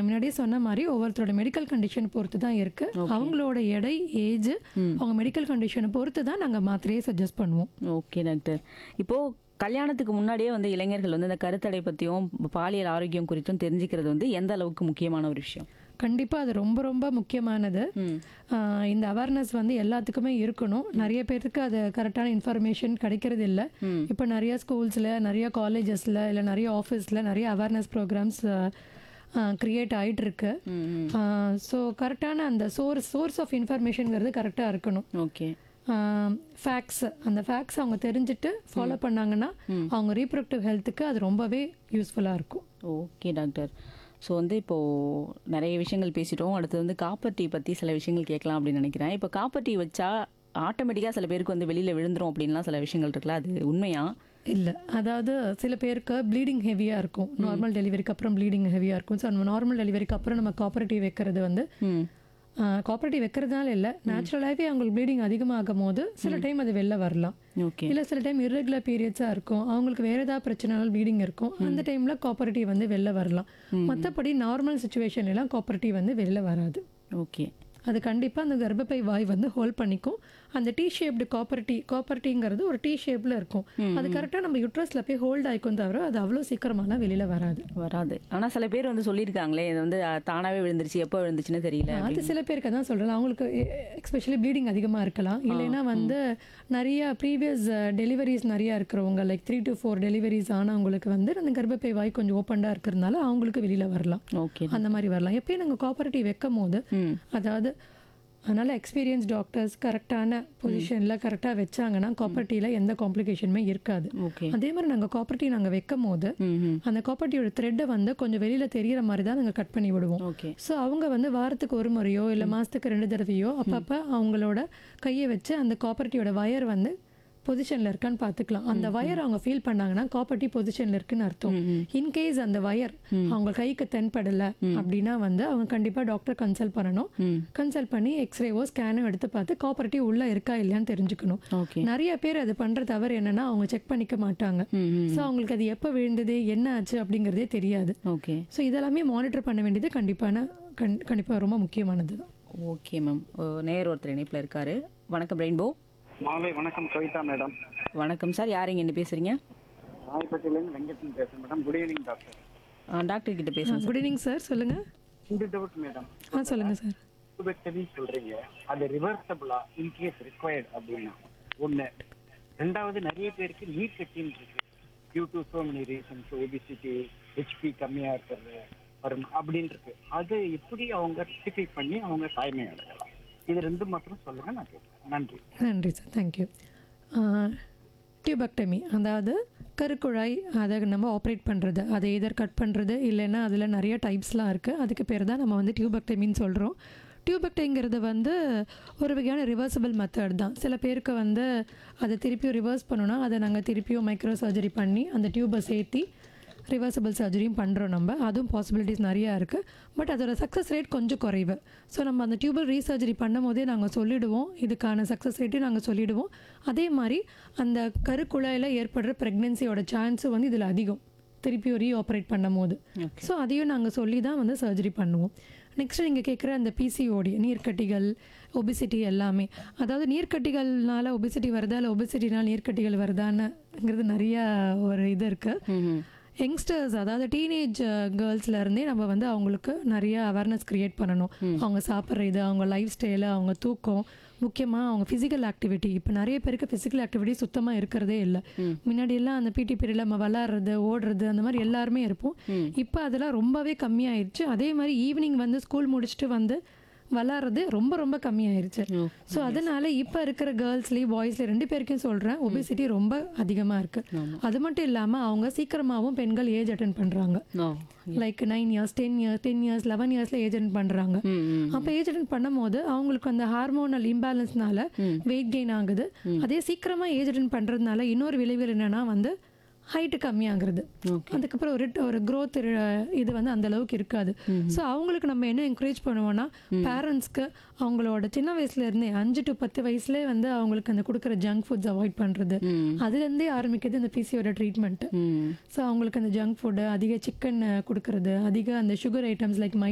நான் முன்னாடியே சொன்ன மாதிரி ஒவ்வொருத்தரோட மெடிக்கல் கண்டிஷன் பொறுத்து தான் இருக்கு அவங்களோட எடை ஏஜ் அவங்க மெடிக்கல் கண்டிஷனை பொறுத்து தான் நாங்க மாத்திரையே சஜஸ்ட் பண்ணுவோம் ஓகே டாக்டர் இப்போ கல்யாணத்துக்கு முன்னாடியே வந்து இளைஞர்கள் வந்து இந்த கருத்தடை பற்றியும் பாலியல் ஆரோக்கியம் குறித்தும் தெரிஞ்சுக்கிறது வந்து எந்த அளவுக்கு முக்கியமான ஒரு விஷயம் கண்டிப்பா அது ரொம்ப ரொம்ப முக்கியமானது ம் ஆஹ் இந்த அவேர்னஸ் வந்து எல்லாத்துக்குமே இருக்கணும் நிறைய பேருக்கு அது கரெக்டான இன்ஃபர்மேஷன் கிடைக்கிறது இல்ல ம். இப்போ நிறைய ஸ்கூல்ஸில் நிறைய காலேஜஸில் இல்லை நிறைய ஆஃபீஸில் நிறைய அவேர்னஸ் ப்ரோக்ராம்ஸ் க்ரியேட் ஆயிட்டு இருக்கு ம் ம் ஸோ கரெக்டான அந்த சோர்ஸ் சோர்ஸ் ஆஃப் இன்ஃபர்மேஷனுங்கிறது கரெக்டாக இருக்கணும் ஓகே ஃபேக்ட்ஸ் அந்த ஃபேக்ட்ஸ் அவங்க தெரிஞ்சுட்டு ஃபாலோ பண்ணாங்கன்னா அவங்க ரீப்ரொடக்டிவ் ஹெல்த்துக்கு அது ரொம்பவே யூஸ்ஃபுல்லாக இருக்கும் ஓகே டாக்டர் ஸோ வந்து இப்போது நிறைய விஷயங்கள் பேசிட்டோம் அடுத்து வந்து காப்பர் டீ பற்றி சில விஷயங்கள் கேட்கலாம் அப்படின்னு நினைக்கிறேன் இப்போ காப்பர் டீ வச்சா ஆட்டோமேட்டிக்காக சில பேருக்கு வந்து வெளியில் விழுந்துரும் அப்படின்லாம் சில விஷயங்கள் இருக்குல்ல அது உண்மையா இல்லை அதாவது சில பேருக்கு ப்ளீடிங் ஹெவியாக இருக்கும் நார்மல் டெலிவரிக்கு அப்புறம் ப்ளீடிங் ஹெவியாக இருக்கும் ஸோ நம்ம நார்மல் டெலிவரிக்கு அப்புறம் நம்ம காப்பரேட்டிவ் வைக்கிறது வந்து ம் காப்பரேட்டிவ் வைக்கிறதுனால இல்லை நேச்சுரலாகவே அவங்களுக்கு ப்ளீடிங் அதிகமாகும் போது சில டைம் அது வெளில வரலாம் ஓகே இல்லை சில டைம் irregular பீரியட்ஸாக இருக்கும் அவங்களுக்கு வேறு ஏதாவது பிரச்சனைனாலும் ப்ளீடிங் இருக்கும் அந்த டைமில் காப்பரேட்டிவ் வந்து வெளில வரலாம் மற்றபடி நார்மல் சுச்சுவேஷன்லாம் காப்பரேட்டிவ் வந்து வெளில வராது ஓகே அது கண்டிப்பாக அந்த கர்ப்பப்பை வாய் வந்து ஹோல்ட் பண்ணிக்கும் அந்த டீ ஷேப்டு காப்பர்ட்டி காப்பர்ட்டிங்கிறது ஒரு டீ ஷேப்பில் இருக்கும் அது கரெக்டாக நம்ம யுட்ரஸில் போய் ஹோல்ட் ஆயிக்கும் தவிர அது அவ்வளோ சீக்கிரமாலாம் வெளியில் வராது வராது ஆனால் சில பேர் வந்து சொல்லியிருக்காங்களே இது வந்து அஹ், தானாவே விழுந்துருச்சு எப்போ விழுந்துச்சுன்னு தெரியல அது சில பேருக்கு தான் சொல்கிறேன் அவங்களுக்கு எஸ்பெஷலி ப்ளீடிங் அதிகமாக இருக்கலாம் இல்லைன்னா வந்து நிறைய ப்ரீவியஸ் டெலிவரிஸ் நிறையா இருக்கிறவங்க like three to four deliveries ஆனவங்களுக்கு வந்து அந்த கர்ப்பப்பை வாய் கொஞ்சம் ஓப்பனாக இருக்கிறதுனால அவங்களுக்கு வெளியில் வரலாம் ஓகே அந்த மாதிரி வரலாம் எப்பயும் நாங்கள் காப்பரேட்டிவ் வைக்கும் போது ம் அதாவது அதனால் எக்ஸ்பீரியன்ஸ் டாக்டர்ஸ் கரெக்டான பொசிஷனில் கரெக்டாக வச்சாங்கன்னா காப்பர்ட்டியில் எந்த காம்ப்ளிகேஷனுமே இருக்காது ஓகே அதே மாதிரி நாங்கள் காப்பர்ட்டி நாங்கள் வைக்கும் போது ம் ம் அந்த காப்பர்ட்டியோட த்ரெட்டை வந்து கொஞ்சம் வெளியில் தெரியிற மாதிரி தான் நாங்கள் கட் பண்ணி விடுவோம் ஓகே ஸோ அவங்க வந்து வாரத்துக்கு ஒரு முறையோ இல்லை மாதத்துக்கு ரெண்டு தடவையோ அப்பப்போ அவங்களோட கையை வச்சு அந்த காப்பர்ட்டியோட வயர் வந்து பொசிஷனில் இருக்கான்னு பார்த்துக்கலாம் அந்த வயர் அவங்க ஃபீல் பண்ணாங்கன்னா காப்பர்ட்டி பொசிஷனில் இருக்குன்னு அர்த்தம் இன்கேஸ் அந்த வயர் அவங்க கைக்கு தென்படலை அப்படின்னா வந்து அவங்க கண்டிப்பாக டாக்டர் கன்சல்ட் பண்ணணும் ம் கன்சல்ட் பண்ணி எக்ஸ்ரேவோ ஸ்கேனோ எடுத்து பார்த்து காப்பர்ட்டி உள்ளே இருக்கா இல்லையான்னு தெரிஞ்சுக்கணும் ஓகே நிறைய பேர் அது பண்ணுற தவறு என்னன்னா அவங்க செக் பண்ணிக்க மாட்டாங்க ம் ம் ஸோ அவங்களுக்கு அது எப்போ விழுந்தது என்ன ஆச்சு அப்படிங்கிறதே தெரியாது ஓகே ஸோ இதெல்லாமே மானிட்டர் பண்ண வேண்டியது கண்டிப்பான கண் கண்டிப்பாக ரொம்ப முக்கியமானது தான் ஓகே மேம் நேர் ஒருத்தர் இணைப்பில் இருக்காரு வணக்கம் ரெயின்போ மாலை வணக்கம் கவிதா மேடம் வணக்கம் சார் யார் இங்கே பேசுறீங்க ராயப்பேட்டையிலேருந்து வெங்கட்டன் பேசுறேன் மேடம் குட் ஈவினிங் டாக்டர் ஆ, டாக்டர் கிட்ட பேசுங்க குட் ஈவினிங் சார் சொல்லுங்கள் இந்த டவுட் மேடம் ஆ சொல்லுங்கள் சார் டியூபெக்டமி சொல்றீங்க அது ரிவர்சபிளா இன்கேஸ் ரிக்வயர்ட் அப்படின்னா ஒண்ணு ரெண்டாவது நிறைய பேருக்கு நீர் கட்டின்னு இருக்கு due to so many reasons obesity HB கம்மியா இருக்கிறது வரும் அப்படின்னு இருக்கு அது எப்படி அவங்க ரெக்டிஃபை பண்ணி அவங்க தாய்மை அடையலாம் இது ரெண்டு மாத்திரம் சொல்லுங்க நான் கேட்கிறேன் நன்றி நன்றி சார் தேங்க்யூ டியூபக்டமி அதாவது கருக்குழாய் அதை நம்ம ஆப்ரேட் பண்ணுறது அதை எதர் கட் பண்ணுறது இல்லைன்னா அதில் நிறைய டைப்ஸ்லாம் இருக்குது அதுக்கு பேர் தான் நம்ம வந்து டியூபக்டமின்னு சொல்கிறோம் டியூபக்டைங்கிறது வந்து ஒரு வகையான ரிவர்சபிள் மெத்தட் தான் சில பேருக்கு வந்து அதை திருப்பியும் ரிவர்ஸ் பண்ணோன்னா அதை நாங்கள் திருப்பியும் மைக்ரோ சர்ஜரி பண்ணி அந்த டியூபை சேர்த்தி ரிவர்சபிள் சர்ஜரியும் பண்ணுறோம் நம்ம அதுவும் பாசிபிலிட்டிஸ் நிறையா இருக்குது பட் அதோட சக்ஸஸ் ரேட் கொஞ்சம் குறைவு ஸோ நம்ம அந்த டியூபல் ரீசர்ஜரி பண்ணும் போதே நாங்கள் சொல்லிடுவோம் இதுக்கான சக்ஸஸ் ரேட்டையும் நாங்கள் சொல்லிடுவோம் அதே மாதிரி அந்த கருக்குழாயில் ஏற்படுற ப்ரெக்னென்சியோட சான்ஸும் வந்து இதில் அதிகம் திருப்பியும் ரீ ஆப்ரேட் பண்ணும் போது ஸோ அதையும் நாங்கள் சொல்லி தான் வந்து சர்ஜரி பண்ணுவோம் நெக்ஸ்ட் நீங்கள் கேட்குற அந்த பிசிஓடி நீர்க்கட்டிகள் ஒபிசிட்டி எல்லாமே அதாவது நீர்க்கட்டிகள்னால ஒபிசிட்டி வருதா இல்லை ஒபிசிட்டினால் நீர்க்கட்டிகள் வருதான்னுங்கிறது நிறையா ஒரு இது இருக்குது ம் ம் யங்ஸ்டர்ஸ் அதாவது டீனேஜ் கேர்ள்ஸ்ல இருந்தே நம்ம வந்து அவங்களுக்கு நிறைய அவேர்னஸ் கிரியேட் பண்ணணும் அவங்க சாப்பிட்ற இது அவங்க லைஃப் ஸ்டைலு அவங்க தூக்கம் முக்கியமாக அவங்க ஃபிசிக்கல் ஆக்டிவிட்டி இப்போ நிறைய பேருக்கு ஃபிசிக்கல் ஆக்டிவிட்டி சுத்தமாக இருக்கிறதே இல்லை முன்னாடி எல்லாம் அந்த பிடி பீரியடில் நம்ம விளாட்றது ஓடுறது அந்த மாதிரி எல்லாருமே இருப்போம் இப்போ அதெல்லாம் ரொம்பவே கம்மியாயிருச்சு அதே மாதிரி ஈவினிங் வந்து ஸ்கூல் முடிச்சுட்டு வந்து விளாட்றது ரொம்ப ரொம்ப கம்மியாயிருச்சு ஸோ அதனால இப்போ இருக்கிற கேர்ள்ஸ்லேயும் பாய்ஸ்லேயும் ரெண்டு பேருக்கும் சொல்கிறேன் ஒபிசிட்டி ரொம்ப அதிகமாக இருக்குது அது மட்டும் இல்லாமல் அவங்க சீக்கிரமாகவும் பெண்கள் ஏஜ் அட்டன் பண்ணுறாங்க ஓ like nine years ten years ten years eleven இயர்ஸில் ஏஜ் அட்டன் பண்ணுறாங்க ம் ம் அப்போ ஏஜ் அட்டன் பண்ணும்போது அவங்களுக்கு அந்த ஹார்மோனல் இம்பேலன்ஸ்னால வெயிட் கெயின் ஆகுது அதே சீக்கிரமாக ஏஜ் அட்டன் பண்ணுறதுனால இன்னொரு விளைவுகள் என்னன்னா வந்து ஹைட்டு கம்மியாகிறது அதுக்கப்புறம் ஒரு ஒரு growth இரு- இது வந்து அந்த அளவுக்கு இருக்காது ஸோ அவங்களுக்கு நம்ம என்ன என்கரேஜ் பண்ணுவோம்னா பேரண்ட்ஸ்க்கு அவங்களோட சின்ன வயசுல இருந்தே அஞ்சு டு பத்து வயசுலேயே வந்து அவங்களுக்கு அந்த கொடுக்குற ஜங்க் ஃபுட்ஸ் அவாய்ட் பண்ணுறது அதுலேருந்தே ஆரம்பிக்கிறது இந்த பிசியோட ட்ரீட்மெண்ட் ம் ஸோ அவங்களுக்கு அந்த ஜங்க் ஃபுட்டு அதிக சிக்கன் கொடுக்கறது அதிக அந்த சுகர் ஐட்டம்ஸ் லைக் மை